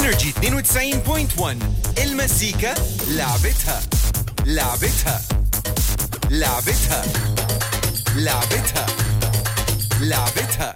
انرجي 92.1 المزيكا لعبتها لعبتها لعبتها لعبتها لعبتها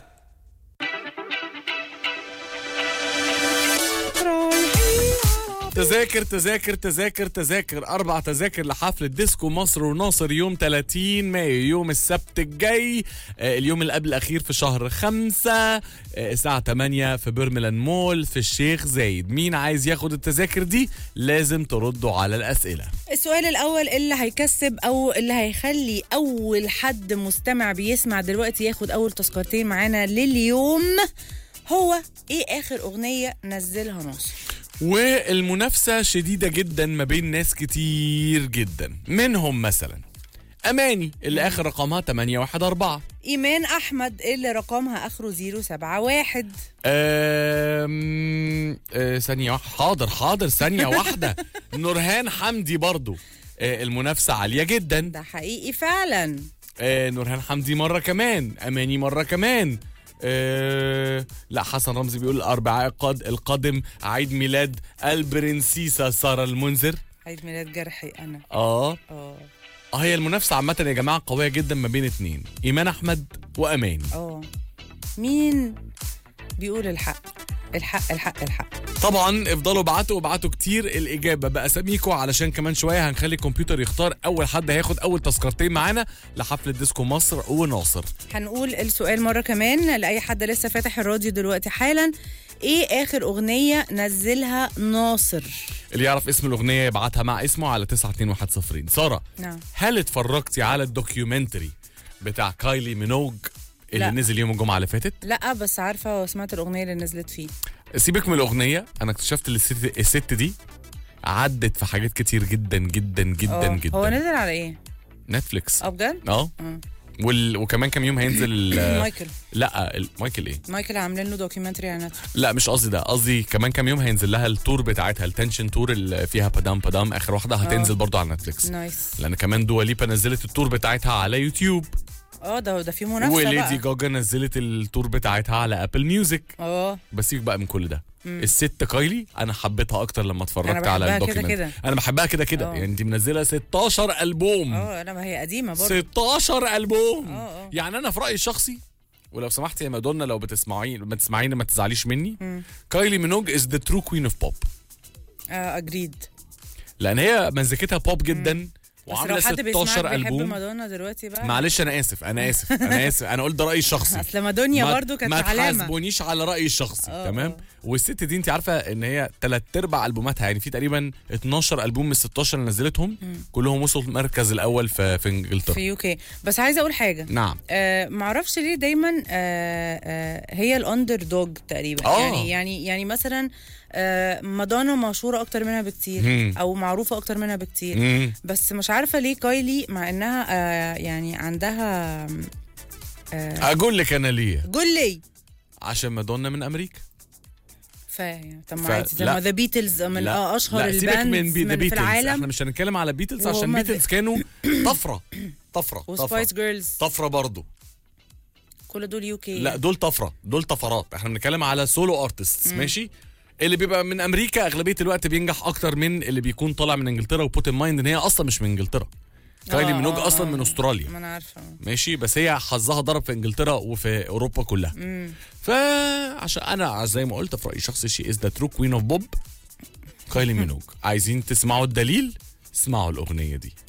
تذاكر تذاكر تذاكر تذاكر أربع تذاكر لحفلة ديسكو مصر وناصر يوم 30 مايو يوم السبت الجاي آه، اليوم اللي قبل الأخير في شهر خمسة آه، الساعة 8 في بيرميلان مول في الشيخ زايد مين عايز ياخد التذاكر دي لازم تردوا على الأسئلة السؤال الأول اللي هيكسب أو اللي هيخلي أول حد مستمع بيسمع دلوقتي ياخد أول تذكرتين معانا لليوم هو إيه آخر أغنية نزلها ناصر؟ والمنافسة شديدة جدا ما بين ناس كتير جدا منهم مثلا أماني اللي آخر رقمها 814 إيمان أحمد اللي رقمها آخره 071 أم... أه ثانية واحدة حاضر حاضر ثانية واحدة نورهان حمدي برضو أه المنافسة عالية جدا ده حقيقي فعلا أه نورهان حمدي مرة كمان أماني مرة كمان أه لا حسن رمزي بيقول الأربعاء القاد القادم عيد ميلاد البرنسيسة سارة المنذر عيد ميلاد جرحي أنا اه اه اه هي المنافسة عامة يا جماعة قوية جدا ما بين اتنين إيمان أحمد وأماني اه مين بيقول الحق الحق الحق الحق طبعا افضلوا ابعتوا ابعتوا كتير الاجابه باساميكم علشان كمان شويه هنخلي الكمبيوتر يختار اول حد هياخد اول تذكرتين معانا لحفله ديسكو مصر وناصر هنقول السؤال مرة كمان لأي حد لسه فاتح الراديو دلوقتي حالا ايه اخر اغنية نزلها ناصر اللي يعرف اسم الاغنيه يبعتها مع اسمه على 921 ساره نعم هل اتفرجتي على الدوكيومنتري بتاع كايلي مينوج اللي لا. نزل يوم الجمعه اللي فاتت لا بس عارفة وسمعت الاغنية اللي نزلت فيه سيبك من الاغنيه انا اكتشفت ان الست, الست دي عدت في حاجات كتير جدا جدا جدا آه، جدا هو نزل على ايه؟ نتفليكس اه بجد؟ اه مم. وال... وكمان كام يوم هينزل ال- مايكل لا ال- مايكل ايه مايكل عاملين له دوكيومنتري على نتفلكس لا مش قصدي ده قصدي كمان كام يوم هينزل لها التور بتاعتها التنشن تور اللي فيها بادام بادام اخر واحده هتنزل برضو على نتفليكس نايس لان كمان دوا ليبا نزلت التور بتاعتها على يوتيوب اه ده ده في منافسة وليدي بقى جاجا نزلت التور بتاعتها على ابل ميوزك اه بس سيبك بقى من كل ده الست كايلي انا حبيتها اكتر لما اتفرجت أنا على بحبها كده الدوكيومنت كده. انا بحبها كده كده آه. يعني دي منزله 16 البوم اه لا ما هي قديمة برضه 16 البوم آه، آه. يعني انا في رايي الشخصي ولو سمحت يا مادونا لو بتسمعين ما تسمعيني ما تزعليش مني كايلي مينوج از ذا ترو كوين اوف بوب اه اجريد لان هي مزيكتها بوب جدا بس لو وعامله حد بيسمعك 16 بيحب البوم مادونا دلوقتي بقى معلش انا اسف انا اسف انا اسف انا قلت ده رايي الشخصي اصل مادونيا ما- برضو كانت ما علامة تحاسبونيش على رايي الشخصي آه، تمام آه. والست دي انت عارفه ان هي ثلاث ارباع البوماتها يعني في تقريبا 12 البوم من ال 16 اللي نزلتهم كلهم وصلوا المركز الاول في في انجلترا في يو كي بس عايزة اقول حاجة نعم آه معرفش ليه دايما آه آه هي الاندر دوج تقريبا آه. يعني يعني يعني مثلا آه مادونا مشهوره اكتر منها بكتير مم. او معروفه اكتر منها بكتير مم. بس مش عارفه ليه كايلي مع انها آه يعني عندها آه اقول لك انا ليه قول لي عشان مادونا من امريكا فاهم طب ف- ما عادي زي لا. ما ذا بيتلز من لا آه اشهر لا سيبك الباند من بي ذا في بيتلز احنا العالم مش هنتكلم على بيتلز عشان وهم بيتلز كانوا طفره طفره طفره وسبايس جيرلز طفره برضه كل دول يو كي لا دول طفره دول طفرات احنا بنتكلم على سولو ارتست ماشي اللي بيبقى من امريكا اغلبيه الوقت بينجح اكتر من اللي بيكون طالع من انجلترا وبوت ان مايند ان هي اصلا مش من انجلترا كايلي آه، مينوج آه، اصلا آه. من استراليا ما انا عارفه ماشي بس هي حظها ضرب في انجلترا وفي اوروبا كلها فعشان انا زي ما قلت في رايي الشخصي شي از ذا ترو كوين اوف بوب كايلي مينوج عايزين تسمعوا الدليل اسمعوا الاغنيه دي